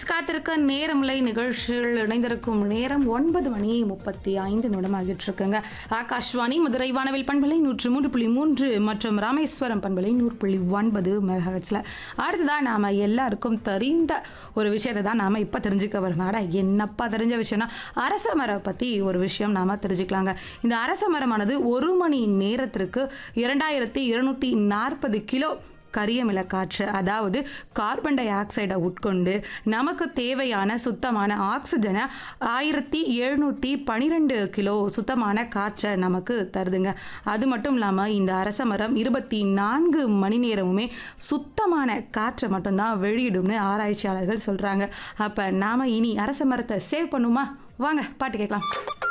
குட்டீஸ் காத்திருக்க நேரமில்லை நிகழ்ச்சியில் இணைந்திருக்கும் நேரம் ஒன்பது மணி முப்பத்தி ஐந்து நிமிடமாகிட்டு இருக்குங்க ஆகாஷ்வாணி மதுரை வானவில் பண்பலை நூற்று மூன்று புள்ளி மூன்று மற்றும் ராமேஸ்வரம் பண்பலை நூறு புள்ளி ஒன்பது மெகாஹெட்ஸில் அடுத்ததான் நாம் எல்லாருக்கும் தெரிந்த ஒரு விஷயத்தை தான் நாம் இப்போ தெரிஞ்சுக்க வரோம் அட என்னப்பா தெரிஞ்ச விஷயம்னா அரச மரம் பற்றி ஒரு விஷயம் நாம் தெரிஞ்சுக்கலாங்க இந்த அரச மரமானது ஒரு மணி நேரத்திற்கு இரண்டாயிரத்தி இருநூற்றி நாற்பது கிலோ கரியமில காற்று அதாவது கார்பன் டை ஆக்சைடை உட்கொண்டு நமக்கு தேவையான சுத்தமான ஆக்சிஜனை ஆயிரத்தி எழுநூற்றி பன்னிரெண்டு கிலோ சுத்தமான காற்றை நமக்கு தருதுங்க அது மட்டும் இல்லாமல் இந்த அரச மரம் இருபத்தி நான்கு மணி நேரமுமே சுத்தமான காற்றை மட்டும்தான் வெளியிடும்னு ஆராய்ச்சியாளர்கள் சொல்கிறாங்க அப்போ நாம் இனி அரச மரத்தை சேவ் பண்ணுமா வாங்க பாட்டு கேட்கலாம்